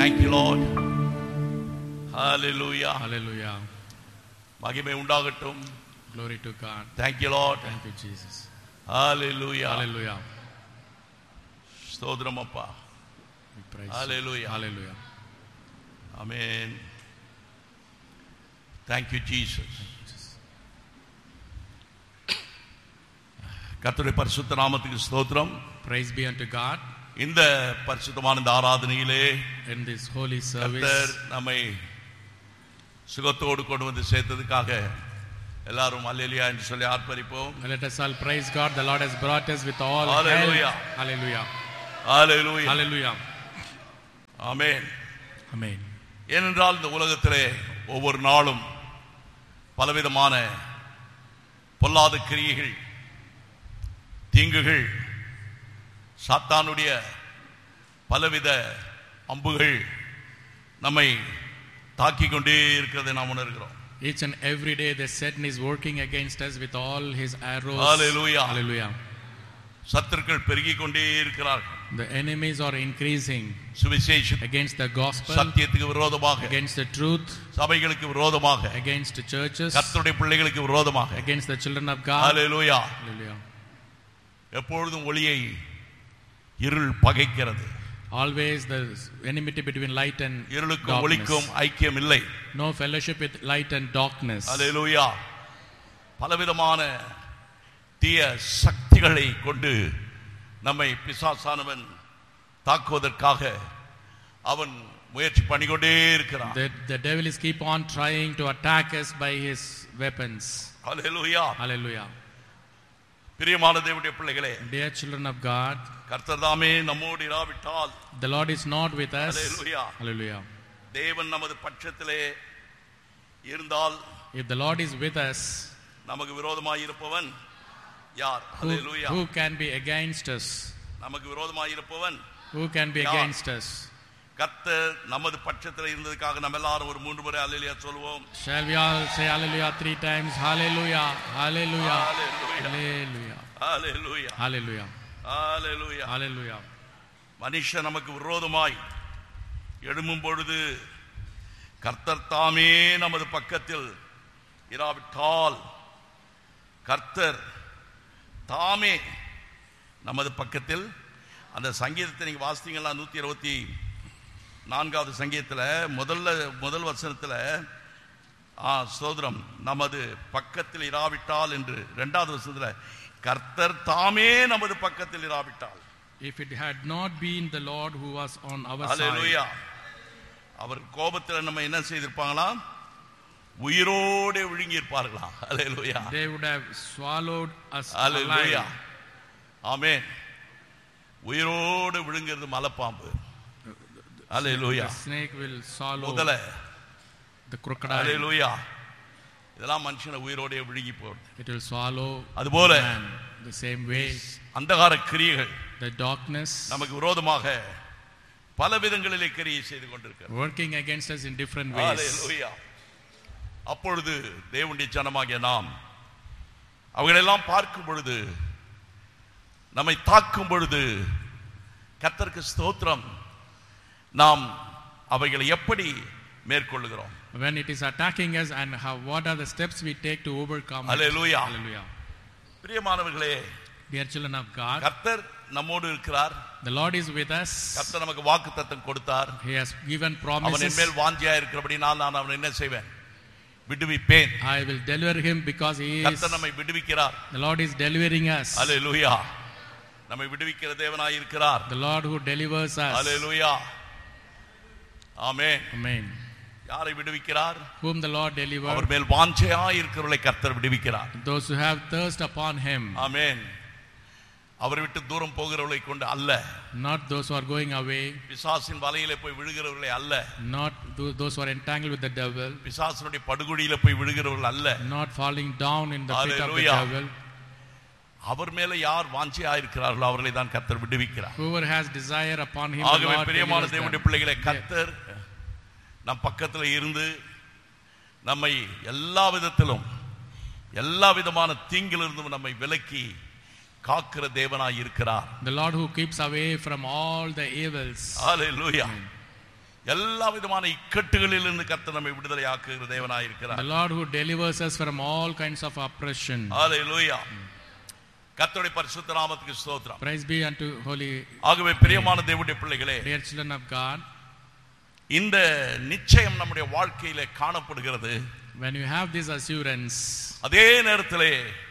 Thank you, Lord. Hallelujah. Hallelujah. மகிமை உண்டாகட்டும் Glory to God. Thank you, Lord. Thank you, Jesus. Hallelujah. Hallelujah. ஸ்தோத்திரம் அப்பா We praise Hallelujah. you. Hallelujah. Amen. Thank you, Jesus. கர்த்தருடைய பரிசுத்த நாமத்துக்கு ஸ்தோத்திரம் Praise be unto God இந்த பரிசுத்தமான இந்த ஆராதனையிலே in this holy கர்த்தர் service. நம்மை சுகத்தோடு கொண்டு வந்து சேர்த்ததுக்காக எல்லாரும் அல்லேலியா என்று சொல்லி ஆர்ப்பரிப்போம் And Let us all praise God. The Lord has brought us with all Hallelujah. health. Hallelujah. Hallelujah Hallelujah. Amen Amen. ஏனென்றால் இந்த உலகத்திலே ஒவ்வொரு நாளும் பலவிதமான பொல்லாத கிரியைகள் தீங்குகள் சாத்தானுடைய பலவித அம்புகள் நம்மை தாக்கிக் கொண்டே இருக்கிறதை நாம் உணர்கிறோம் Each and every day the Satan is working against us with all his arrows. Hallelujah. Hallelujah. சத்துருக்கள் பெருகிக் கொண்டே இருக்கிறார்கள் The enemies are increasing சுவிசேஷம் against the gospel, சத்தியத்துக்கு விரோதமாக against the truth, சபைகளுக்கு விரோதமாக against the churches, கர்த்தருடைய பிள்ளைகளுக்கு விரோதமாக against the children of God. Hallelujah Hallelujah. எப்பொழுதும் ஒளியை இருள் பகைக்கிறது Always the enmity between light and இருளுக்கும் ஒளிக்கும் darkness. ஐக்கியம் இல்லை No fellowship with light and darkness. ஹalleluya பலவிதமான தீய சக்திகளை கொண்டு நம்மை பிசாசானவன் தாக்குவதற்காக அவன் முயற்சி பண்ணிக்கொண்டே இருக்கிறான் The, the devil is keep on trying to attack us by his weapons. Hallelujah Hallelujah. பிரியமான தேவனுடைய பிள்ளைகளே Dear children of God, கர்த்தர் தாமே நம்மோடு இராவிட்டால் the Lord is not with us. Hallelujah. Hallelujah. தேவன் நமது பட்சத்திலே இருந்தால் If the Lord is with us, நமக்கு விரோதமாய் இருப்பவன் யார் who, hallelujah who can be against us? நமக்கு விரோதமாய் இருப்பவன் Who can be Yeah. against us? கர்த்தர் நமது பட்சத்தில் இருந்ததுக்காக நம்ம எல்லாரும் ஒரு மூன்று முறை அல்லேலியா சொல்லுவோம் Shall we all say hallelujah three times? Hallelujah. Hallelujah. Hallelujah. Hallelujah. Hallelujah Hallelujah. Hallelujah Hallelujah. மனுஷன் நமக்கு விரோதமாய் எழும்பும் பொழுது கர்த்தர் தாமே நமது பக்கத்தில் இராவிட்டால் கர்த்தர் தாமே நமது பக்கத்தில் அந்த சங்கீதத்தை நீங்க வாசித்தீங்களா நூத்தி இருபத்தி நான்காவது சங்கீதத்தில் முதல்ல முதல் வசனத்தில் ஆ சோதரம் நமது பக்கத்தில் இராவிட்டால் என்று இரண்டாவது வசனத்தில் கர்த்தர் தாமே நமது பக்கத்தில் இராவிட்டால் If it had not been the Lord who was on our side, அல்லேலூயா அவர் கோபத்தில் நம்ம என்ன செய்திருப்பாங்களா உயிரோடு விழுங்கி இருப்பார்களா அல்லேலூயா they would have swallowed us hallelujah alive. ஆமென் உயிரோடு விழுங்கிறது மலைப்பாம்பு அல்லேலூயா The snake will swallow முதல the crocodile. அல்லேலூயா இதெல்லாம் மனுஷனை உயிரோடே விழுங்கி போகுது It will swallow அதுபோல man the same way. அந்தகார கிரியைகள் The darkness நமக்கு விரோதமாக பல விதங்களிலே கிரியை செய்து கொண்டிருக்கிறது working against us in different ways. ஹalleluya. அப்பொழுது தேவனுடைய ஜனமாகிய நாம் அவைகளெல்லாம் பார்க்கும் பொழுது நம்மை தாக்கும் பொழுது கர்த்தருக்கு ஸ்தோத்திரம் நாம் அவைகளை எப்படி மேற்கொள்ளுகிறோம் When it is attacking us and how, what are the steps we take to overcome it. Hallelujah. Hallelujah. பிரியமானவர்களே Dear children of God, கர்த்தர் நம்மோடு இருக்கிறார் the Lord is with us. கர்த்தர் நமக்கு வாக்குத்தத்தம் கொடுத்தார் He has given அவன் promises. என் மேல் வாஞ்சியா இருக்கிறபடினால் நான் அவனை என்ன செய்வேன் விடுவிப்பேன் I will deliver him because he is, கர்த்தர் நம்மை விடுவிக்கிறார் the Lord is delivering us. அல்லேலூயா நம்மை விடுவிக்கிற தேவனாய் இருக்கிறார் The Lord who delivers us. Hallelujah amen Amen. யாரை விடுவிக்கிறார் Whom the Lord our delivered. மேல் வாஞ்சையா இருக்கிறவர்களை கர்த்தர் விடுவிக்கிறார் Those who have thirst upon him. ஆமென் அவரை விட்டு தூரம் போகிறவர்களை கொண்டு அல்ல Not those who are going away. பிசாசின் வலையிலே போய் விழுகிறவர்களை அல்ல Not tho- those who are entangled with the devil. பிசாசனுடைய படுகொடியில போய் விழுகிறவர்கள் அல்ல Not falling down in the pit of the Hallelujah. devil. அவர் மேல யார் வாஞ்சியா இருக்கிறார்களோ அவர்களை தான் கர்த்தர் விடுவிக்கிறார் Whoever has desire upon him, the ஆகவே Lord பிரியமான delivers தேவனுடைய them. பிள்ளைகளை கர்த்தர் நம் பக்கத்துல இருந்து நம்மை எல்லா விதத்திலும் எல்லா விதமான தீங்கிலிருந்தும் நம்மை விலக்கி காக்கிற தேவனாய் இருக்கிறார் The Lord who keeps away from all the evils. ஹalleluya எல்லா விதமான இக்கட்டுகளிலிருந்து கர்த்தர் நம்மை விடுதலை ஆக்குகிற தேவனாய் இருக்கிறார் The Lord who delivers us from all kinds of oppression. ஹalleluya கர்த்தருடைய பரிசுத்த நாமத்துக்கு ஸ்தோத்திரம் Praise be unto holy ஆகவே பிரியமான தேவனுடைய பிள்ளைகளே dear children of God. இந்த நிச்சயம் நம்முடைய வாழ்க்கையிலே காணப்படுகிறது When you have this assurance, அதே நேரத்திலே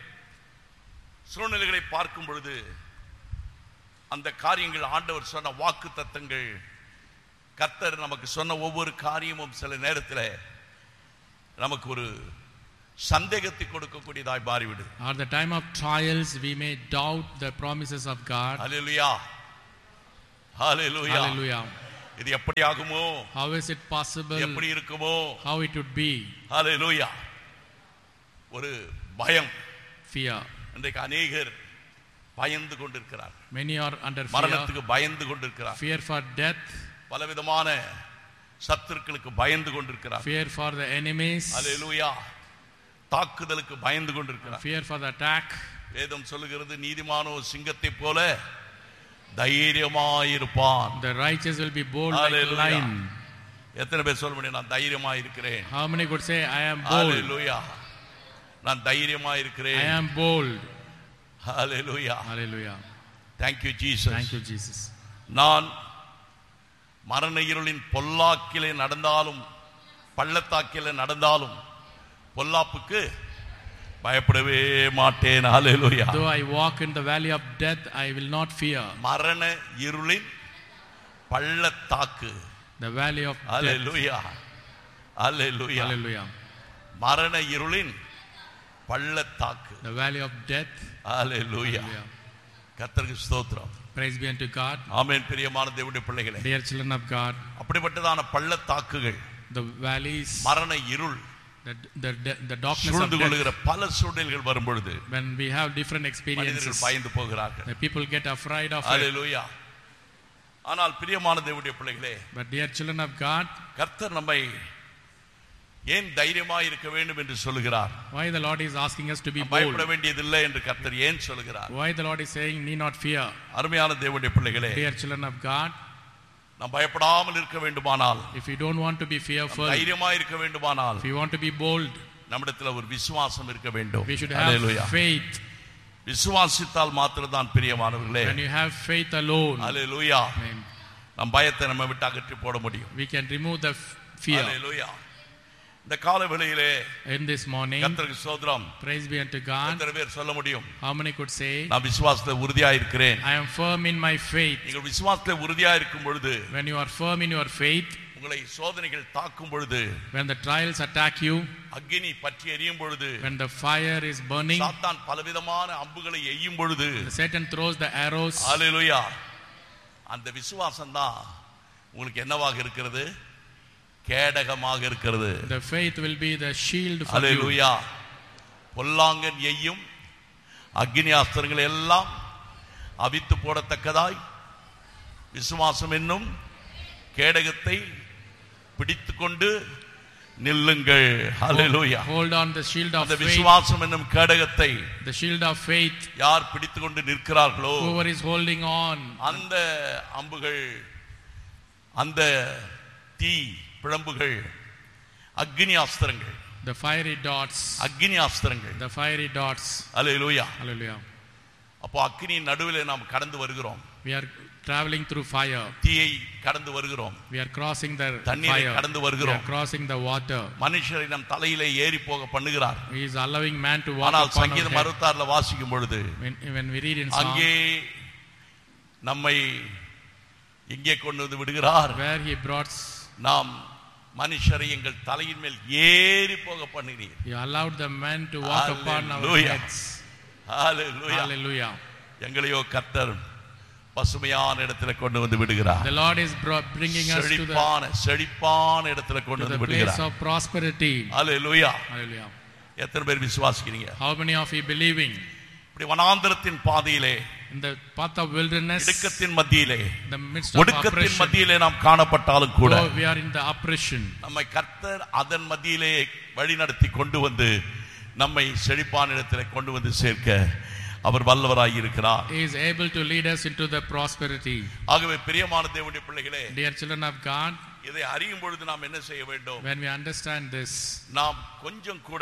சூழ்நிலைகளை பார்க்கும் பொழுது அந்த காரியங்கள் ஆண்டவர் சொன்ன வாக்கு தத்தங்கள் கர்த்தர் நமக்கு சொன்ன ஒவ்வொரு காரியமும் சில நேரத்தில் நமக்கு ஒரு சந்தேகத்தை கொடுக்கக்கூடியதாய் மாறிவிடு at the time of trials, we may doubt the promises of God. Hallelujah hallelujah Hallelujah. இது எப்படி ஆகுமோ How is it possible? எப்படி இருக்குமோ How it would be? ஹalleluya ஒரு பயம் Fear. இன்றைக்கு அநேகர் பயந்து கொண்டிருக்கிறார் Many are under fear. மரணத்துக்கு பயந்து கொண்டிருக்கிறார் Fear for death, பலவிதமான சத்துருக்களுக்கு பயந்து கொண்டிருக்கிறார் fear for the enemies, அல்லேலூயா தாக்குதலுக்கு பயந்து கொண்டிருக்கிறார் fear for the attack. வேதம் சொல்லுகிறது நீதிமானோ சிங்கத்தை போல தைரியமாயிருப்பான் The righteous will be bold like a Hallelujah. lion. எத்தனை பேர் சொல்ல முடியும் நான் தைரியமா இருக்கிறேன் How many could say, I am bold? ஹalleluya நான் தைரியமா I இருக்கிறேன் am bold. Hallelujah Hallelujah. thank you jesus Thank you, Jesus. நான் மரண இருளின் பொல்லாக்கிலே நடந்தாலும் பள்ளத்தாக்கிலே நடந்தாலும் பொல்லாப்புக்கு பயப்படவே மாட்டேன் ஹalleluya Though I walk in the valley of death, I will not fear. மரண இருளின் பள்ளத்தாக்கு The valley of death. Hallelujah hallelujah Hallelujah. மரண இருளின் பள்ளத்தாக்கு The valley of death. Hallelujah Hallelujah. கர்த்தருக்கு ஸ்தோத்திரம் Praise be unto God. ஆமென் பிரியமான தேவனுடைய பிள்ளைகளே Dear children of God, அப்படிப்பட்டதான பள்ளத்தாக்குகள் the valleys, மரண இருள் the, the, the, the darkness of சூழ்ந்து death, கொள்ளுகிற பல சூழ்நிலைகள் வரும் பொழுது when we have different மனிதர்கள் experiences, பயந்து போகிறார்கள் the people get afraid of it. ஹalleluya ஆனால் பிரியமான தேவனுடைய பிள்ளைகளே But dear children of God, கர்த்தர் நம்மை ஏன் தைரியமா இருக்க வேண்டும் என்று சொல்லுகிறார் why the Lord is asking us to be நாம் bold? பயப்பட வேண்டியதில்லை என்று கர்த்தர் ஏன் சொல்லுகிறார் Why the Lord is saying, need not fear? அருமையான தேவனுடைய பிள்ளைகளே Dear children of God, நாம் பயப்படாமல் இருக்க வேண்டுமானால் if you don't want to be நாம் fearful, தைரியமா இருக்க வேண்டுமானால் if you want to be bold, நம்மிடத்துல ஒரு விசுவாசம் இருக்க வேண்டும் we should hallelujah have faith. விசுவாசித்தால் மாத்திரம்தான் பிரியமானவர்களே When you have faith alone, hallelujah amen, நம் பயத்தை நம்ம விட்டு அகற்றி போட முடியும் we can remove the f- fear. ஹalleluya இந்த கால வேளையிலே In this morning, கர்த்தருக்கு சோதரம் praise be unto God. எத்தனை பேர் சொல்ல முடியும் How many could say, நான் விசுவாசத்துல உறுதியா இருக்கிறேன் I am firm in my faith? நீங்கள் விசுவாசத்துல உறுதியா இருக்கும் பொழுது When you are firm in your faith, உங்களை சோதனைகள் தாக்கும் பொழுது when the trials attack you, அக்கினி பற்றி எரியும் பொழுது when the fire is burning, சாத்தான் பலவிதமான அம்புகளை எய்யும் பொழுது Satan throws the arrows. ஹalleluya அந்த விசுவாசம் தான் உங்களுக்கு என்னவாக இருக்கிறது கேடகமாக இருக்கிறது The faith will be the shield for you. ஹalleluya பொல்லாங்கன் எய்யும் அக்னி அஸ்திரங்கள் எல்லாம் அவித்து போடத்தக்கதாய் விசுவாசம் என்னும் கேடகத்தை பிடித்துக்கொண்டு நில்லுங்கள் ஹalleluya Hold on the shield of அந்த faith. விசுவாசம் என்னும் கேடகத்தை The shield of faith. யார் பிடித்துக்கொண்டு நிற்கிறார்களோ Whoever is holding on, அந்த அம்புகள் அந்த தீ பிழம்புகள் அக்னி அஸ்திரங்கள் the fiery darts, அக்னி அஸ்திரங்கள் the fiery darts. Hallelujah Hallelujah. அப்போ அக்னியின் நடுவிலே நாம் கடந்து வருகிறோம் We are traveling through fire. தீயை கடந்து வருகிறோம் We are crossing the தண்ணீரை fire. கடந்து We வருகிறோம். are crossing the water. மனுஷரை நம் தலையிலே ஏறி போக பண்ணுகிறார் He is allowing man to walk ஆனால் upon our சங்கீதம் head. அறுபத்தாறுல வாசிக்கும் பொழுது When, when we read in Psalm, அங்கே நம்மை எங்கே கொண்டு வந்து விடுகிறார் where he brought, நாம் மனுஷரை எங்கள் தலையின் மேல் ஏறி போக பண்ணுகிறீர் he allowed the man to walk upon our Hallelujah. heads. Hallelujah Hallelujah. எங்களையோ கர்த்தர் பசுமையான இடத்துல கொண்டு வந்து விடுகிறார் The Lord is brought, bringing us to the, செழிப்பான செழிப்பான இடத்துல கொண்டு to the வந்து place விடுகிறார் of prosperity. Hallelujah Hallelujah. எத்தனை பேர் விசுவாசிக்கிறீங்க How many of you believing? இப்படி வனாந்தரத்தின் பாதையிலே In the path of wilderness, இடுக்கத்தின் மத்தியிலே in the midst of ஒடுக்கத்தின் oppression, மத்தியிலே நாம் காணப்பட்டாலும் கூட though we are in the oppression, நம்மை கர்த்தர் அதன் மத்தியிலே வழி நடத்தி கொண்டு வந்து நம்மை செழிப்பான இடத்திலே கொண்டு வந்து சேர்க்க அவர் வல்லவராய் இருக்கிறார் He is able to lead us into the prosperity. ஆகவே பிரியமான தேவனுடைய பிள்ளைகளே Dear children of God, இதை அறியும் பொழுது நாம் என்ன செய்ய வேண்டும் When we understand this, நாம் கொஞ்சம் கூட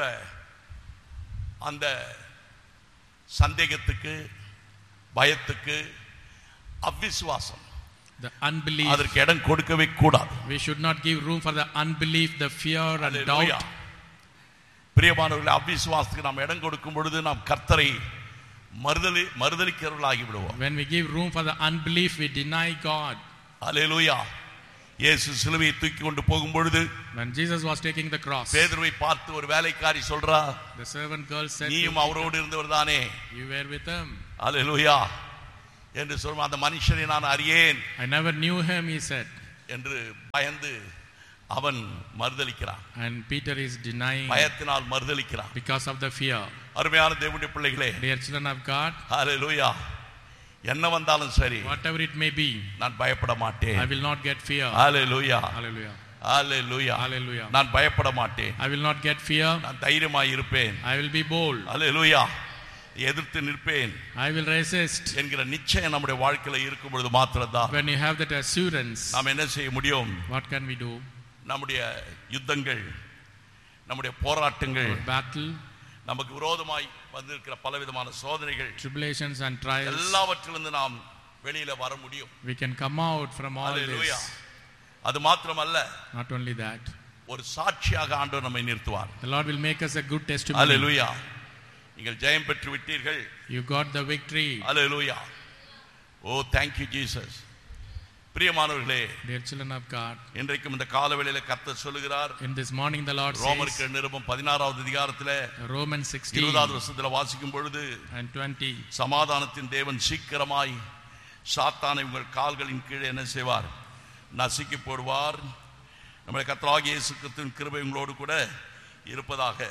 அந்த சந்தேகத்துக்கு பயத்துக்கு அவ்விசுவாசம் the unbelief, அதற்கு இடம் கொடுக்கவே கூடாது we should not give room for the unbelief, the fear and Hallelujah. doubt. பிரியமானவர்களே அவ்விசுவாசத்துக்கு நாம் இடம் கொடுக்கும் பொழுது நாம் கர்த்தரை மறுதலி மறுதலிக்கிறவர்களாகி விடுவோம் When we give room for the unbelief, we deny God. அல்லேலூயா இயேசு சிலுவையை தூக்கி கொண்டு போகும் பொழுது When Jesus was taking the cross, பேதுருவை பார்த்து ஒரு வேலைக்காரி சொல்றா the servant girl said, to நீயும் அவரோடு இருந்தவர் தானே Peter, You were with him. அல்லேலூயா என்று சொல்லும் அந்த மனுஷனை நான் அறியேன் I never knew him, he said. என்று பயந்து அவன் மறுதலிக்கிறான் And Peter is denying பயத்தினால் மறுதலிக்கிறான் because of the fear. அருமையான தேவனுடைய பிள்ளைகளே Dear children of God, ஹalleluya என்ன வந்தாலும் சரி whatever it may be, நான் பயப்பட மாட்டேன் I will not get fear. Hallelujah Hallelujah. Hallelujah Hallelujah. நான் பயப்பட மாட்டேன் I will not get fear. நான் தைரியமாய் இருப்பேன் I will be bold. ஹalleluya எதிர்த்து நிற்பேன் I will resist. என்கிற நிச்சயம் நம்முடைய வாழ்க்கையில இருக்கும் பொழுது மாத்திரம்தான் When you have that assurance, நாம் என்ன செய்ய முடியும் what can we do? நம்முடைய யுத்தங்கள் நம்முடைய போராட்டங்கள் Our battle, நமக்கு விரோதமாய் வந்திருக்கிற பலவிதமான சோதனைகள் tribulations, and trials, எல்லாவற்றிலிருந்து நாம் வெளியில வர முடியும் we can come out from all Hallelujah. this. அது மாத்திரமல்ல Not only that, ஒரு சாட்சியாக ஆண்டவர் நம்மை நிறுத்துவார் the Lord will make us a good testimony. அல்லேலூயா நீங்கள் ஜெயம் பெற்று விட்டீர்கள் You got the victory. Hallelujah oh thank you Jesus பிரியமானவர்களே Dear children of God, இன்றைக்கும் இந்த காலவேளையில கர்த்தர் சொல்லுகிறார் in this morning the Lord ரோமருக்கு says, நிருபம் பதினாறாவது அதிகாரத்துல Romans 16 இருபதாவது வருஷத்துல வாசிக்கும் பொழுது and 20, சமாதானத்தின் தேவன் சீக்கிரமாய் சாத்தானை உங்கள் கால்களின் கீழே என்ன செய்வார் நசுக்கி போடுவார் நம்முடைய கர்த்தராகிய இயேசு கிறிஸ்துவின் கிருபை உங்களோடு கூட இருப்பதாக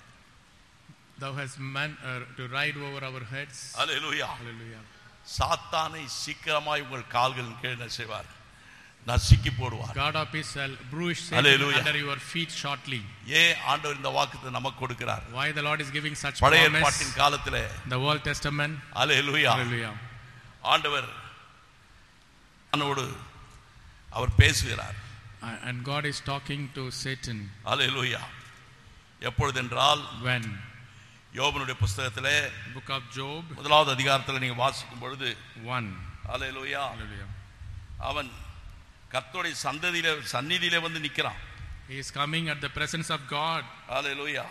Thou hast meant uh, to ride over our heads. Hallelujah Hallelujah. சாத்தானை சீக்கிரமாய் உங்கள் கால்களின் கீழே என்ன செய்வார் நசுக்கி போடுவார் God of peace shall bruise Satan Hallelujah. under your feet shortly. ஏன் ஆண்டவர் இந்த வாக்குத்தை நமக்கு கொடுக்கிறார் Why the Lord is giving such பழைய promise? ஏற்பாட்டின் காலத்துல The Old Testament. Hallelujah Hallelujah. ஆண்டவர் அவனோடு அவர் பேசுகிறார் Uh, And God is talking to Satan hallelujah எப்பொழுதென்றால் when? யோபனுடைய புஸ்தகத்திலே Book of Job முதலாவது அதிகாரத்தில் நீங்க வாசிக்கும் பொழுது 1. அல்லேலூயா Hallelujah. அவன் கர்த்தருடைய சந்ததியில சந்நிதியில வந்து நிக்கிறான் He is coming at the presence of God. அல்லேலூயா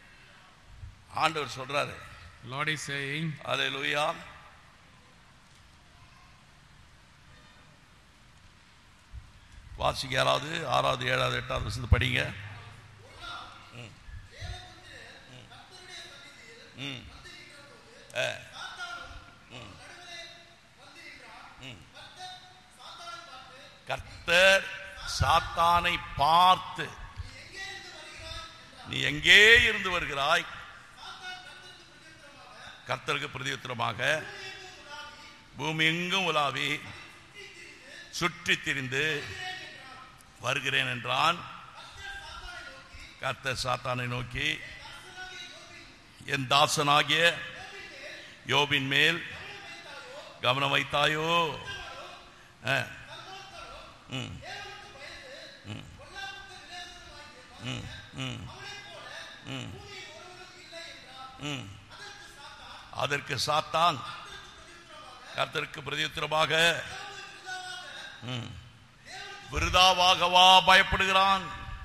ஆண்டவர் சொல்றாரு Lord is saying, அல்லேலூயா வாசிக்க யாராவது ஆறாவது ஏழாவது எட்டாவது வருஷத்து படிங்க ம். ம். ம். ஆ. ம். ம். கர்த்தர் சாத்தானை பார்த்து நீ எங்கே இருந்து வருகிறாய் கர்த்தருக்கு பிரதியுத்தரமாக பூமி எங்கும் உலாவி சுற்றி திரிந்து வருகிறேன் என்றான் கர்த்தர் சாத்தானை நோக்கி என் தாசனாகிய யோபின் மேல் கவனம் வைத்தாயோ ஆ. ம். ம். ம். ம். ம். ம். அதற்கு சாத்தான் கர்த்தருக்கு பிரதியுத்தரமாக ம், விருதாவாகவா பயப்படுகிறான்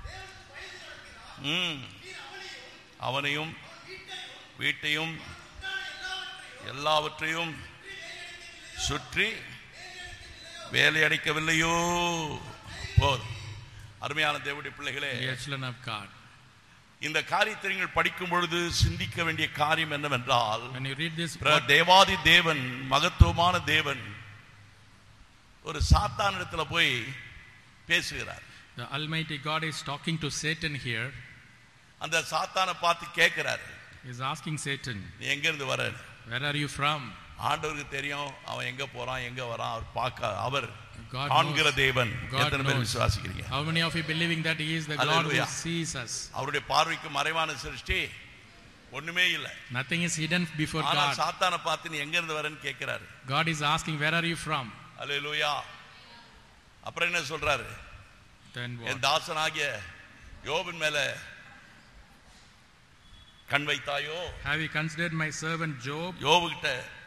ம், அவனையும் வீட்டையும் எல்லாவற்றையும் சுற்றி வேலையடைக்கவில்லையோ போதும் அருமையான தேவனுடைய பிள்ளைகளே Dear children of God, இந்த காரியத்தை நீங்கள் படிக்கும் பொழுது சிந்திக்க வேண்டிய காரியம் என்னவென்றால் when you read this, பிர- தேவாதி தேவன் மகத்துவமான தேவன் ஒரு சாத்தானிடத்துல போய் பேசுகிறார் the Almighty God is talking to Satan here. அந்த சாத்தானை பார்த்து கேட்கிறாரு He is asking Satan, நீ எங்க இருந்து வர Where are you from? ஆண்டவருக்கு தெரியும் அவன் எங்க போறான் எங்க வரான் அவர் பார்க்க அவர் God காண்கிற knows. தேவன் God எத்தனை பேர் knows. விசுவாசிக்கிறீங்க How many of you believing that He is the God who Hallelujah. sees us? அவருடைய பார்வைக்கு மறைவான சிருஷ்டி ஒண்ணுமே இல்லை Nothing is hidden before ஆனா God. சாத்தானை பார்த்து நீ எங்க இருந்து வரேன்னு கேட்கிறாரு God is asking, Where are you from? அல்லேலூயா அப்புறம் என்ன சொல்றாரு Then what? என் தாசனாகிய யோபின் மேல கண் வைத்தாயோ Have you considered my servant Job? யோபுகிட்ட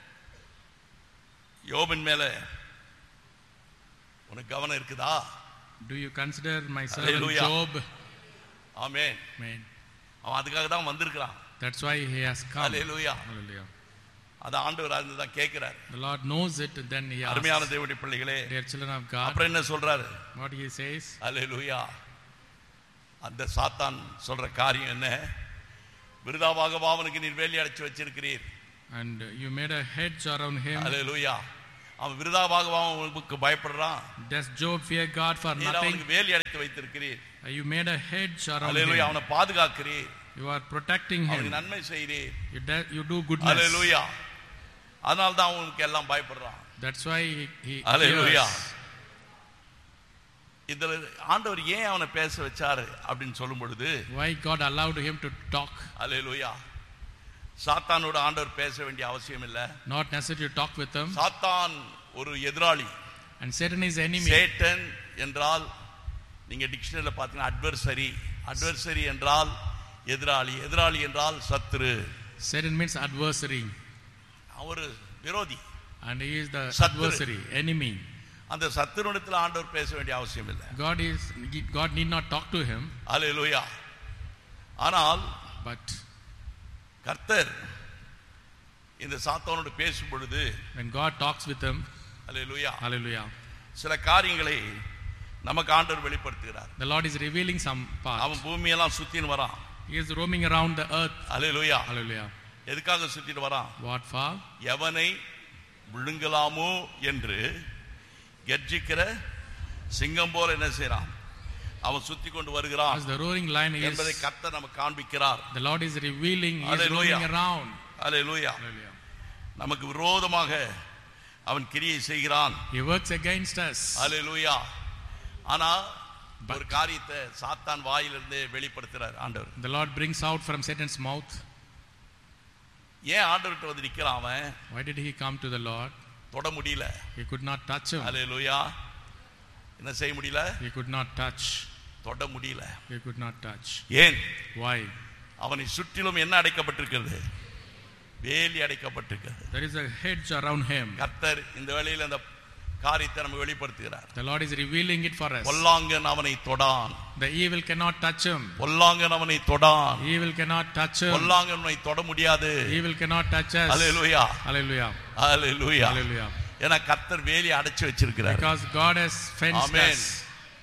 யோபின் மேல உனக்கு கவனம் இருக்குதா Do you consider my servant Hallelujah. Job? Amen Amen. அவன் அதுக்காக தான் வந்திருக்கிறான் That's why he has come. Hallelujah Hallelujah. அது ஆண்டவர் அறிந்து தான் கேட்கிறார் The Lord knows it, then he அருமையான asks, தேவனுடைய பிள்ளைகளே Dear children of God, அப்புறம் என்ன சொல்றாரு what he says, அல்லேலூயா அந்த சாத்தான் சொல்ற காரியம் என்ன விருதாவாக அவனுக்கு நீர் வேலி அடைச்சு வச்சிருக்கிறீர் and you made a hedge around him. அல்லேலூயா அவன் விருதாவாக அவனுக்கு பயப்படுறான் Does Job fear God for நீர் nothing? அவனுக்கு வேலி அடைத்து வைத்திருக்கிறீர் You made a hedge around hallelujah him. அவனை பாதுகாக்கிறீர் You are protecting அவனுக்கு him. நன்மை செய்கிறீர் You, de- you do goodness. அல்லேலூயா அதனால தான் அவனுக்கு எல்லாம் பயப்படுறான் That's why he, he hallelujah fears. இதுல ஆண்டவர் ஏன் அவனை பேச வச்சாரு அப்படின்னு சொல்லும் பொழுது Why God allowed him to talk. அல்லேலூயா சாத்தானோட ஆண்டவர் பேச வேண்டிய அவசியம் இல்ல Not necessary to talk with him. சாத்தான் ஒரு எதிராளி And Satan is enemy. Satan என்றால் நீங்க டிக்ஷனரியில் பார்த்தீங்கன்னா அட்வர்சரி அட்வர்சரி என்றால் எதிராளி எதிராளி என்றால் சத்துரு Satan means adversary. அவர் விரோதி And he is the Satru. adversary, enemy. அந்த சத்துருடத்தில் ஆண்டவர் பேச வேண்டிய அவசியம் இல்லை God is God need not talk to him, அல்லேலூயா ஆனால் but கர்த்தர் இந்த சாத்தானோடு பேசும் பொழுது when God talks with him, hallelujah hallelujah, சில காரியங்களை நமக்கு ஆண்டவர் வெளிப்படுத்துகிறார் the Lord is revealing some part. அவன் பூமியெல்லாம் சுத்தின்னு வரான் He is roaming around the earth, hallelujah hallelujah. எதுக்காக சுத்திட்டு வரான் What for? எவனை விழுங்கலாமோ என்று கர்ஜிக்கிற சிங்கம் போல என்ன செய்றான் அவன் சுத்தி கொண்டு வருகிறான் As the roaring lion is, என்பதை கர்த்தர் நமக்கு காண்பிக்கிறார் the Lord is revealing, he is Hallelujah. roaming around. Hallelujah Hallelujah. நமக்கு விரோதமாக அவன் கிரியை செய்கிறான் He works against us. அல்லேலூயா ஆனா ஒரு காரியத்தை சாத்தான் வாயிலிருந்து வெளிப்படுத்துறார் ஆண்டவர் The Lord brings out from Satan's mouth. ஏன் ஆண்டவர்கிட்ட வந்து நிக்கிறான் அவன் Why did he come to the Lord? தொட முடியல He could not touch him. அல்லேலூயா என்ன செய்ய முடியல He could not touch. தொட முடியல He could not touch. ஏன் Why? அவனை சுற்றிலும் என்ன அடைக்கப்பட்டிருக்கிறது வேலி அடைக்கப்பட்டிருக்கிறது There is a hedge around him. கர்த்தர் இந்த வேளையில் அந்த காரியத்தை நமக்கு வெளிப்படுத்துகிறார் The Lord is revealing it for us. பொல்லாங்கன் அவனை தொடான் The evil cannot touch him. பொல்லாங்கன் அவனை தொடான் Evil cannot touch him. பொல்லாங்கன் அவனை தொட முடியாது Evil cannot touch us. அல்லேலூயா Hallelujah. அல்லேலூயா Hallelujah. ஏன்னா கர்த்தர் வேலி அடைச்சு வச்சிருக்கிறார் Because God has fenced Amen. us.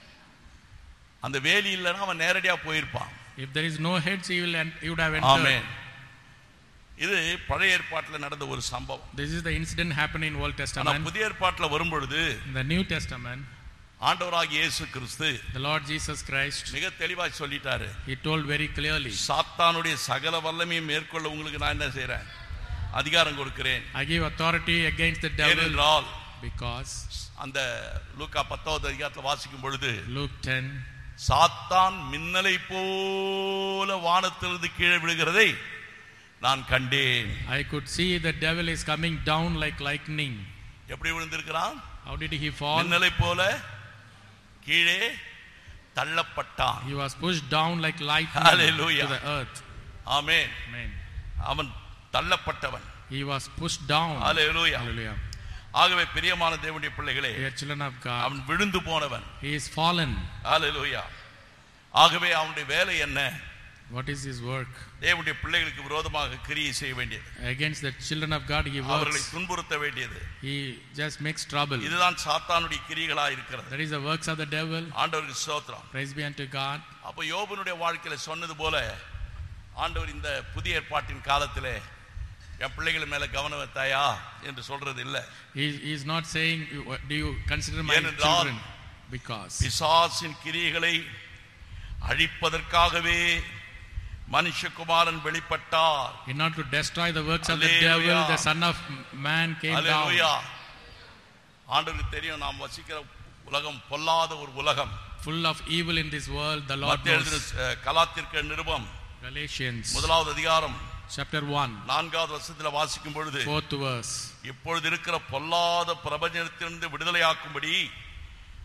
அந்த வேலி இல்லைன்னா அவன் நேரடியா போயிருப்பான் If there is no hedge, he will en- he would have entered. ஆமென் இது பழைய ஏற்பாட்டில் நடந்த ஒரு சம்பவம் This is the incident happened in Old ஆனா Testament. புதிய ஏற்பாட்டில் வரும்பொழுது In the New Testament, ஆண்டவராகிய இயேசு கிறிஸ்து the Lord Jesus Christ, மிக தெளிவாய் சொல்லிட்டாரு he told very clearly, சாத்தானுடைய சகல வல்லமையை மேற்கொள்ள உங்களுக்கு நான் என்ன செய்றேன் அதிகாரம் கொடுக்கிறேன் I give authority against the devil ஏனென்றால் because அந்த லூக்கா பத்தாவது அதிகாரத்தில் வாசிக்கும் பொழுது Luke 10, சாத்தான் மின்னலை போல வானத்திலிருந்து கீழே விழுகிறதை நான் கண்டேன் I could see the devil is coming down like lightning. எப்படி விழுந்திருக்கிறான் How did he fall? மின்னலை போல கீழே தள்ளப்பட்டான் He was pushed down like lightning Hallelujah. to the earth. Amen Amen. அவன் தள்ளப்பட்டவன் He was pushed down. Hallelujah Hallelujah. ஆகவே பிரியமான தேவனுடைய பிள்ளைகளே Dear children of God, அவன் விழுந்து போனவன் he is fallen. ஹalleluya ஆகவே அவனுடைய வேலை என்ன What is his work? தேவனுடைய பிள்ளைகளுக்கு விரோதமாக கிரியை செய்ய வேண்டியது Against the children of God, he அவர்களை works. துன்புறுத்த வேண்டியது He just makes trouble. இதுதான் சாத்தானுடைய கிரிகளா இருக்கிறது That is the works of the devil. ஆண்டவருக்கு ஸ்தோத்திரம் Praise be unto God. அப்போ யோபனுடைய வாழ்க்கையில சொன்னது போல ஆண்டவர் இந்த புதிய ஏற்பாட்டின் காலத்திலே என் பிள்ளைகள் மேல கவனம் வைத்தாயா என்று சொல்றது இல்ல He, he is not saying, Do you consider my ஏனென்றால் children? Because பிசாசின் கிரியைகளை அழிப்பதற்காகவே மனுஷகுமாரன் வெளிப்பட்டார் in order to destroy the works of the Hallelujah. devil, the Son of Man came hallelujah down, ஆண்டவருக்கு தெரியும் நாம் வசிக்கிற உலகம் பொல்லாத ஒரு உலகம் full of evil in this world. The Lord மத்திய எழுதின knows. அஹ், கலாத்திற்க நிருபம் Galatians முதலாவது அதிகாரம் chapter 1, நான்காவது வருஷத்துல வாசிக்கும் பொழுது fourth verse. இப்பொழுது இருக்கிற பொல்லாத பிரபஞ்சத்திலிருந்து விடுதலையாக்கும்படி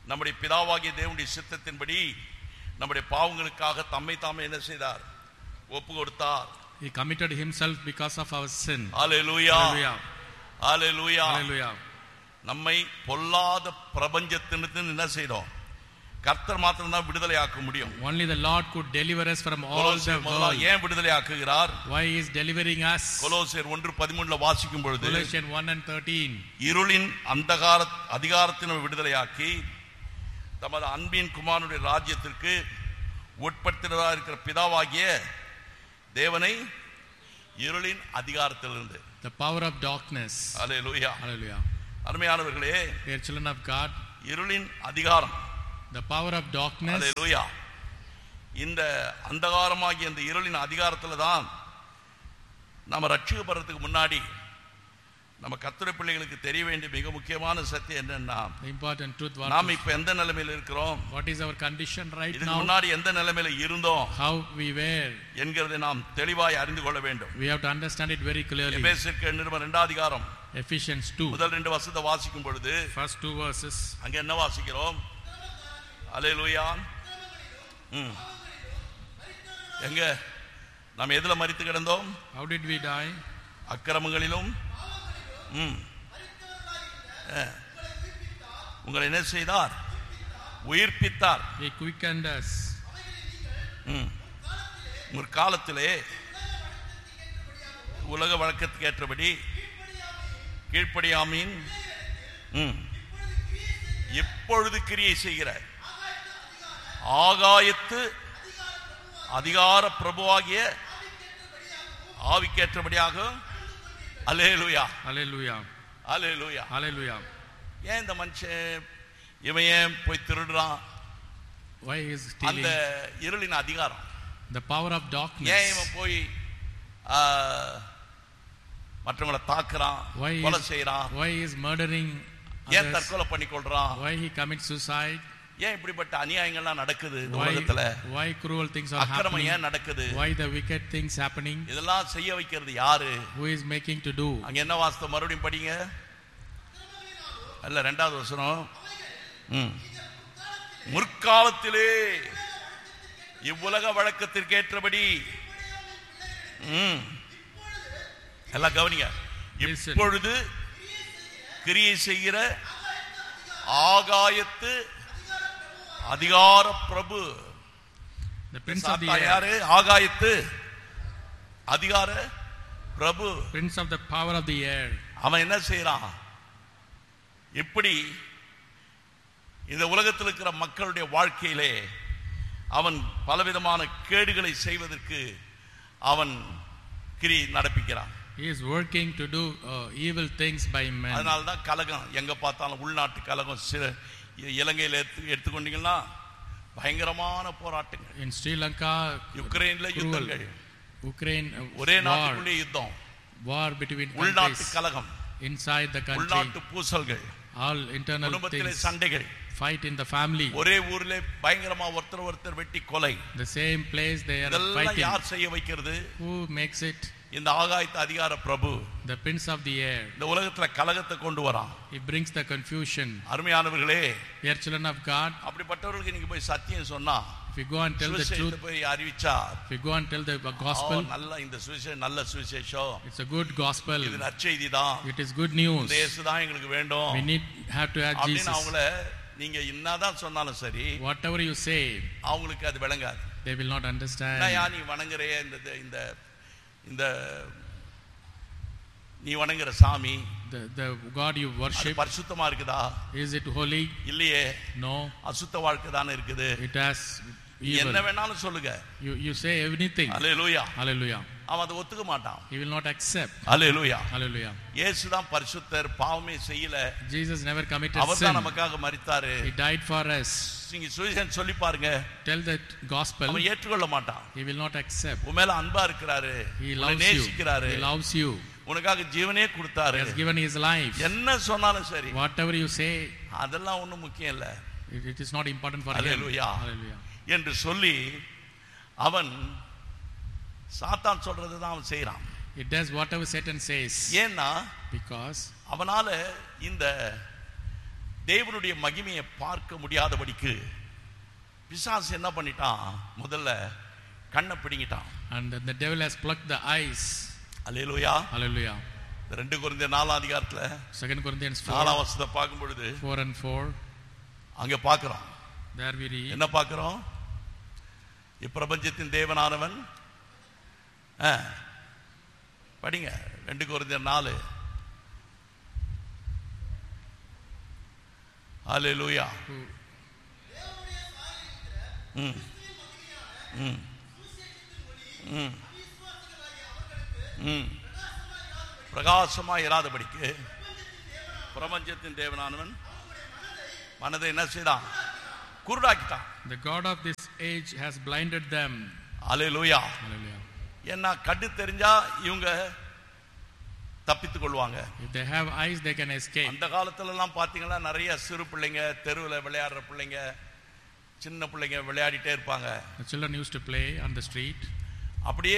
நம்முடைய பிதாவாகிய தேவனுடைய சித்தத்தின்படி நம்முடைய பாவங்களுக்காக தம்மை தாமே என்ன செய்தார் ஒப்பு கொடுத்தார் He committed himself because of our sin. Hallelujah Hallelujah. Hallelujah Hallelujah. நம்மை பொல்லாத பிரபஞ்சத்திலிருந்து என்ன செய்தோம் கர்த்தர் மாத்திரம் தான் விடுதலை ஆக்க முடியும் Only the Lord could deliver us from all the கொலோசியர் முதலாவது world. ஏன் விடுதலை ஆக்குகிறார் Why he is delivering us? கொலோசியர் ஒன்று பதிமூணுல வாசிக்கும் பொழுது Colossians 1 and 13. இருளின் அந்தகார அதிகாரத்தினை விடுதலையாக்கி தமது அன்பின் குமாரனுடைய ராஜ்யத்திற்கு உட்படுத்தினதா இருக்கிற பிதாவாகிய தேவனை இருளின் அதிகாரத்திலிருந்து The power of darkness. Hallelujah Hallelujah. அருமையானவர்களே Dear children of God, இருளின் அதிகாரம் the power of darkness அல்லேலூயா இந்த அந்தகாரமாகிய இந்த இருளின் அதிகாரத்துல தான் நம்ம ரட்சிக்கப்படுறதுக்கு முன்னாடி நம்ம கத்துரை பிள்ளைகளுக்கு தெரிய வேண்டிய மிக முக்கியமான சத்தியம் என்னன்னா the important truth what, நாம் இப்ப எந்த நிலைமையில் இருக்கிறோம் what is our condition right இதுக்கு now முன்னாடி எந்த நிலைமையில இருந்தோம் how we were என்கிறதை நாம் தெளிவாய் அறிந்து கொள்ள வேண்டும் we have to understand it very clearly எபேசிற்கு நிருபம் இரண்டாம் அதிகாரம் ephesians 2 முதல் ரெண்டு வசனத்தை வாசிக்கும் பொழுது first two verses அங்க என்ன வாசிக்கிறோம் அல்லேலூயா ம் எங்க நாம் எதுல மரித்து கிடந்தோம் how did we die அக்கிரமங்களிலும் ம் ஆ. உங்களை என்ன செய்தார் உயிர்ப்பித்தார் he quickened us ம். ஒரு காலத்திலே உலக வழக்கத்துக்கு ஏற்றபடி கீழ்ப்படியாமீன் ம். இப்பொழுது கிரியை செய்கிற ஆகாயத்து அதிகார பிரபுவாகிய ஆவிக்கேற்றபடியாக அலேலுயா hallelujah அலேலுயா hallelujah ஏன் இந்த மனுஷன் இவன் ஏன் போய் திருடுறான் why he is அந்த stealing இருளின் அதிகாரம் the power of ஏன் darkness இவன் போய் ஆ, மற்றவங்கள தாக்குறான் why he கொலை is, செய்யறான் why he is murdering ஏன் others தற்கொலை பண்ணி கொள்றான் why he commits suicide ஏன் இப்படிப்பட்ட அநியாயங்கள்லாம் நடக்குது இந்த why உலகத்துல why cruel things are அக்கிரமம் happening ஏன் நடக்குது why the wicked things happening இதெல்லாம் செய்ய வைக்கிறது யாரு who is making to do அங்க என்ன வாஸ்தவம் மறுபடியும் படிங்க அல்ல ரெண்டாவது வசனம் ம். முற்காலத்திலே இவ்வுலக வழக்கத்திற்கு ஏற்றபடி ம். எல்லாம் கவனிங்க Listen. இப்பொழுது கிரியை செய்கிற ஆகாயத்து அதிகார பிரபு the prince of the சாத்தான் air யாரு ஆகாயத்து அதிகார பிரபு prince of the power of the air அவன் என்ன செய்யறான் இப்படி இந்த உலகத்தில் இருக்கிற மக்களுடைய வாழ்க்கையிலே அவன் பலவிதமான கேடுகளை செய்வதற்கு அவன் கிரி நடப்பிக்கிறான் he is working to do uh, evil things by men அதனால தான் கலகம் எங்க பார்த்தாலும் உள்நாட்டு கலகம் சில இலங்கையில் எடுத்து எடுத்துக்கொண்டீங்கன்னா பயங்கரமான போராட்டங்கள் in sri lanka யுக்ரைன்ல cruel யுத்தங்கள் ukraine uh, ஒரே war நாட்டுக்குள்ளே யுத்தம் war between உள்நாட்டு countries கலகம் inside the country உள்நாட்டு பூசல்கள் all internal குடும்பத்திலே things சண்டைகள் fight in the family ஒரே ஊர்ல பயங்கரமா ஒருத்தர் ஒருத்தர் வெட்டி கொலை the same place they are இதெல்லாம் fighting யார் செய்ய வைக்கிறது who makes it இந்த ஆகாயத்து அதிகார பிரபு the prince of the air இந்த உலகத்துல கலகத்தை கொண்டு வரான் he brings the confusion அருமையானவர்களே dear children of god அப்படிப்பட்டவர்களுக்கு நீங்க போய் சத்தியம் சொன்னா if you go and tell the சுவிசேஷத்தை truth போய் அறிவிச்சா if you go and tell the "ah, gospel நல்ல இந்த சுவிசேஷம் நல்ல சுவிசேஷம் it's a good gospel இது நற்செய்தி தான் it is good news இந்த இயேசு தான் எங்களுக்கு வேண்டும் we need have to add அப்படின்னு jesus அவங்கள நீங்க என்னதான் சொன்னாலும் சரி whatever you say அவங்களுக்கு அது விளங்காது they will not understand என்னய்யா நீ வணங்குறே இந்த இந்த இந்த நீ வணங்குற சாமி the, the god you அது worship பரிசுத்தமா இருக்குதா is it holy இல்லையே no அசுத்த வாழ்க்கை தானே இருக்குது it has நீ evil என்ன வேணாலும் சொல்லுங்க you you say anything hallelujah hallelujah அவன் அதை ஒத்துக்க மாட்டான் he will not accept hallelujah hallelujah இயேசு தான் பரிசுத்தர் பாவமே செய்யல jesus never committed அவர் sin தான் நமக்காக மரித்தாரு he died for us நீங்க சுவிசேஷம் சொல்லி பாருங்க tell that gospel அவன் ஏற்றுக்கொள்ள மாட்டான் he will not accept உன் மேல அன்பா இருக்கிறாரு he உன்னை loves you நேசிக்கிறாரு he loves you உனக்காக ஜீவனே he கொடுத்தாரு has given his life என்ன சொன்னாலும் சரி whatever you say அதெல்லாம் ஒண்ணும் முக்கியம் இல்ல it, it is not important for him Hallelujah. hallelujah என்று சொல்லி அவன் சாத்தான் சொல்றது தான் அவன் செய்யறான் it does whatever satan says ஏன்னா because அவனால இந்த உலகத்துல இருக்கிற மக்களுடைய வாழ்க்கையிலே அவன் செய்ய வேண்டிய காரியங்களை தேவனுடைய மகிமையை பார்க்க முடியாதபடிக்கு பிசாசு என்ன பண்ணிட்டான் முதல்ல கண்ணை பிடிங்கிட்டான் And the devil has plucked the eyes. Hallelujah Hallelujah. இந்த ரெண்டு குறைந்த நாலாம் அதிகாரத்துல 2 Corinthians 4, நாலாம் வருஷத்தை பார்க்கும் பொழுது 4 and 4. அங்க பார்க்கிறோம் There we read. என்ன பார்க்கிறோம் இப்பிரபஞ்சத்தின் தேவனானவன் ஆ, படிங்க ரெண்டு குறைந்த நாலு அல்லேலூயா who- ம் ம் ம் ம் பிரகாசமா இராதபடிக்கு பிரபஞ்சத்தின் தேவனானவன் மனதை என்ன செய்தான் குருடாக்கிட்டான் The God of this age has blinded them. Hallelujah Hallelujah. ஏன்னா கண்ணு தெரிஞ்சா இவங்க தப்பித்துக் கொள்வாங்க If they have eyes, they can escape. அந்த காலத்துல எல்லாம் பாத்தீங்கன்னா நிறைய சிறு பிள்ளைங்க தெருவில் விளையாடுற பிள்ளைங்க சின்ன பிள்ளைங்க விளையாடிட்டே இருப்பாங்க The children used to play on the street. அப்படியே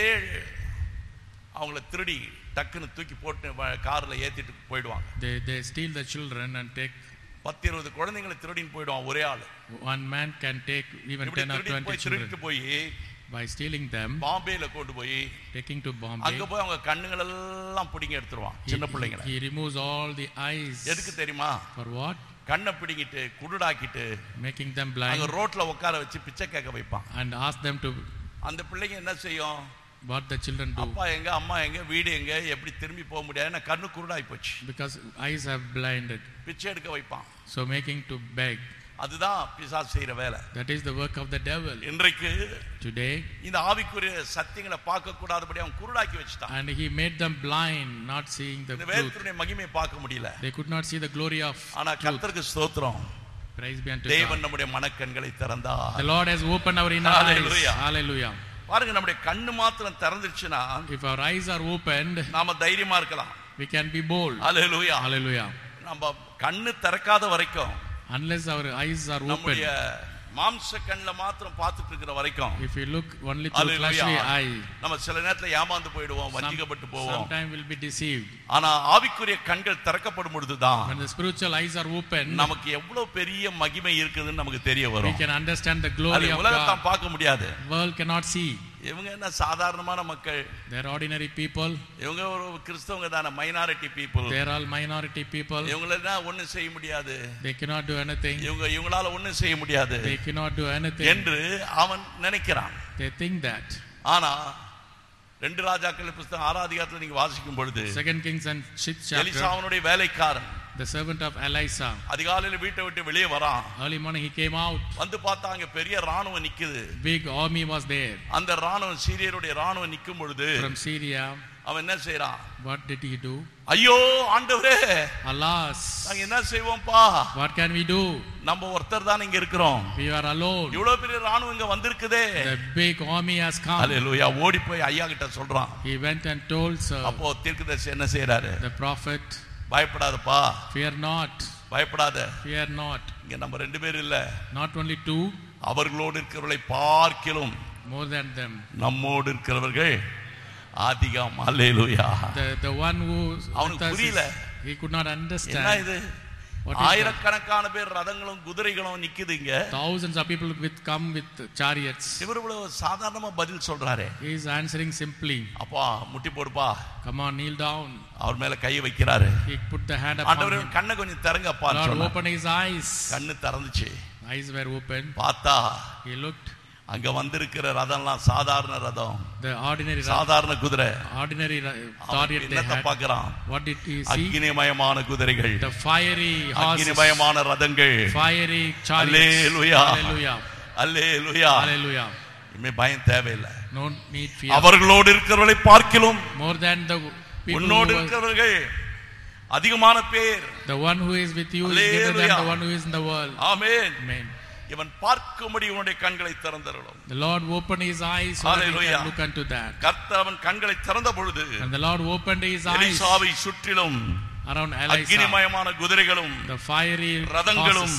அவங்கள திருடி டக்குன்னு தூக்கி போட்டு வ- கார்ல ஏத்திட்டு போயிடுவாங்க They, they steal the children and take, பத்து இருபது குழந்தைங்களை திருடின்னு போயிடுவான் ஒரே ஆளு one man can take even இப்படி 10 or திருடி 20 போய் children. திருடிட்டு போய் By stealing them, பாம்பேல கொண்டு போய் taking to அங்க Bombay, போய் அவங்க கண்ணுகள் எல்லாம் பிடிங்கி எடுத்துருவான் he, சின்ன பிள்ளைங்களை he removes all the eyes. எதுக்கு தெரியுமா For what? கண்ணை பிடிங்கிட்டு குருடாக்கிட்டு Making them அங்க blind ரோட்ல உட்கார வச்சு பிச்சை கேட்க வைப்பான் and ask them to அந்த பிள்ளைங்க என்ன செய்யும் what the children do. அப்பா எங்க அம்மா எங்க வீடு எங்க எப்படி திரும்பி போக முடியாது ஏன்னா கண்ணு குருடாய் போச்சு Because eyes have blinded. பிச்சை எடுக்க வைப்பான் So making to beg. அதுதான் பிசாசு செய்யற வேலை That is the work of the devil. இன்றைக்கு Today, இந்த ஆவிக்குரிய சத்தியங்களை பார்க்க கூடாதபடி அவன் குருடாக்கி வச்சுட்டான் and he made them blind, not seeing the இந்த truth. வேதத்தினுடைய மகிமையை பார்க்க முடியல They could not see the glory of ஆனா truth. கர்த்தருக்கு ஸ்தோத்திரம் Praise be unto தேவன் God. நம்முடைய மனக்கண்களை திறந்தார் The Lord has opened our inner eyes. Hallelujah. Hallelujah. பாருங்க நம்முடைய கண்ணு மாத்திரம் திறந்துருச்சுன்னா If our eyes are opened, நாம தைரியமா இருக்கலாம் we can be bold. Hallelujah Hallelujah. நம்ம கண்ணு திறக்காத வரைக்கும் Unless our eyes are open, நம்முடைய மாம்ச கண்ணுல மாத்திரம் பார்த்துட்டு இருக்கிற வரைக்கும் if we look only through Hallelujah. fleshly eye, நம்ம சில நேரத்துல ஏமாந்து போயிடுவோம் some, வஞ்சிக்கப்பட்டு போவோம் sometime we'll be deceived. ஆனா ஆவிக்குரிய கண்கள் திறக்கப்படும் பொழுதுதான் When the spiritual eyes are open, நமக்கு எவ்வளவு பெரிய மகிமை இருக்குதுன்னு நமக்கு தெரிய we வரும் can understand the அது glory of உலகத்தான் God. பார்க்க முடியாது World cannot see. இவங்க என்ன சாதாரணமான மக்கள் They're ordinary people. இவங்க ஒரு கிறிஸ்தவங்க தானே minority people They're all minority people. இவங்கள ஒண்ணும் செய்ய முடியாது They cannot do anything. இவங்க இவங்களால ஒண்ணும் செய்ய முடியாது They cannot do anything. என்று அவன் நினைக்கிறான் They think that. ஆனா ரெண்டு ராஜாக்கள் புஸ்தகம் ஆறாம் அதிகாரத்துல நீங்க வாசிக்கும் பொழுது Second Kings and sixth chapter, எலிசாவனுடைய வேலைக்காரன் the servant of Elisha. அதிகாலையில வீட்டை விட்டு வெளியே வரான் Early morning he came out. வந்து பார்த்தா அங்க பெரிய ராணுவம் நிக்குது Big army was there அந்த ராணுவம் சீரியருடைய ராணுவம் நிக்கும் பொழுது from Syria. அவன் என்ன செய்யறான் What did he do? ஐயோ ஆண்டவரே Alas, நாங்க என்ன செய்வோம்ப்பா what can we do? நம்ம ஒருத்தர் தான் இங்க இருக்கிறோம் We are alone. இவ்வளவு பெரிய ராணுவம் இங்க வந்திருக்குதே The big army has come. அல்லேலூயா ஓடி போய் ஐயா கிட்ட சொல்றான் He went and told Sir, அப்போ தீர்க்கதரிசி என்ன செய்யறாரு the prophet, பயப்படாதப்பா Fear not, பயப்படாத fear not. இங்க நம்ம ரெண்டு பேர் இல்ல Not only two, அவர்களோடு இருக்கிறவர்களை பார்க்கிலும் more than them. நம்மோடு இருக்கிறவர்கள் அதிகம் அல்லேலூயா The, the one who அவனுக்கு with us is- புரியல. he could not என்ன understand. இது What is that? ஆயிரக்கணக்கான பேர் ரதங்களும் குதிரைகளும் நிக்குது இங்க Thousands of people with come with chariots. இவர் இவ்வளவு சாதாரணமா பதில் சொல்றாரு He is answering simply, அப்பா முட்டி போடுப்பா Come on, kneel down. அவர் மேல கையை வைக்கிறாரு He put the hand upon ஆண்டவரே him. கண்ணை கொஞ்சம் திறங்கப்பா Lord opened his eyes. கண்ணு திறந்துச்சு Eyes were open. பார்த்தா He looked. அங்க வந்திருக்கிற ரதம்லாம் சாதாரண ரதம் The ordinary சாதாரண குதிரை ordinary ra- அவன் chariot they என்னத்தை had. பார்க்கறான் What did he see? அக்னிமயமான குதிரைகள் The fiery horses. அக்னிமயமான ரதங்கள் Fiery chariots. Hallelujah. Hallelujah. அல்லேலூயா Hallelujah. இனிமே பயம் தேவையில்லை No need fear. அவர்களோடு இருக்கிறவர்களை பார்க்கிலும் More than the people உன்னோடு who are, இருக்கிறவர்கள் அதிகமான பேர் the one who is with you is greater than Hallelujah. the one who is in the world. Amen Amen. இவன் பார்க்கும்படி உன்னுடைய கண்களை திறந்தருளும் The Lord opened his eyes so that he Hallelujah. can look unto that. கர்த்தர் அவன் கண்களை திறந்த பொழுது And the Lord opened his eyes எலிசாவை சுற்றிலும் around Elisha. அக்னிமயமான குதிரைகளும் The fiery ரதங்களும் horses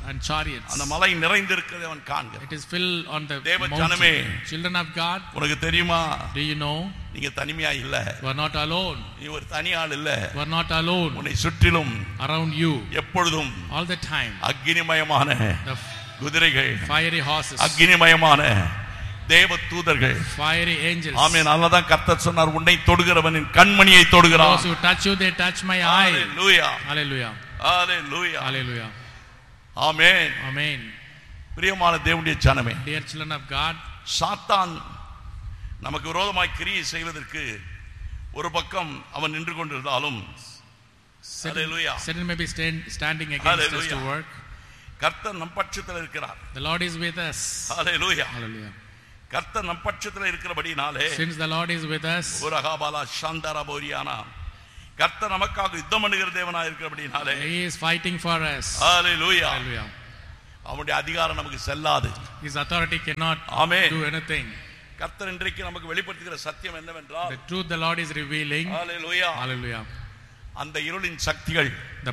and chariots. அந்த மலை நிறைந்திருக்கிறதை அவன் காண்கிறான் It is filled on the தேவ ஜனமே. mountain. Children of God, உனக்கு தெரியுமா do you know? நீங்க தனிமையா இல்ல You are not alone. நீ ஒரு தனி ஆள் இல்ல You are not alone. உன்னை சுற்றிலும் Around you, எப்பொழுதும் all the time, அக்னிமயமான the குதிரைகள் fiery horses, அக்னிமயமான தேவ தூதர்கள் fiery angels. ஆமே நல்லதான் கர்த்தர் சொன்னார் உன்னை தொடுகிறவனின் கண்மணியை தொடுகிறான் Those who touch you, they touch my eye. Hallelujah Hallelujah. Hallelujah Hallelujah. Amen Amen. பிரியமான தேவனுடைய ஜனமே Dear children of God, சாத்தான் நமக்கு விரோதமாய் கிரியை செய்வதற்கு ஒரு பக்கம் அவன் நின்று கொண்டிருந்தாலும் Satan, Hallelujah. Satan may be stand, standing against us to Hallelujah. work. கர்த்தர் நம் பட்சத்தில் இருக்கிறார் The Lord is with us. Hallelujah Hallelujah. கர்த்தர் நம் பட்சத்தில் இருக்கிறபடினாலே Since the Lord is with us, ஒரு அகாபாலா சாந்தாரா போரியானா கர்த்தர் நமக்காக யுத்தம் பண்ணுகிற தேவனா இருக்கிறபடினாலே He is fighting for us. Hallelujah Hallelujah. அவனுடைய அதிகாரம் நமக்கு செல்லாது His authority cannot amen do anything. கர்த்தர் இன்றைக்கு நமக்கு வெளிப்படுத்துகிற சத்தியம் என்னவென்றால் The truth the Lord is revealing. Hallelujah Hallelujah. அந்த இருளின் சக்திகள் The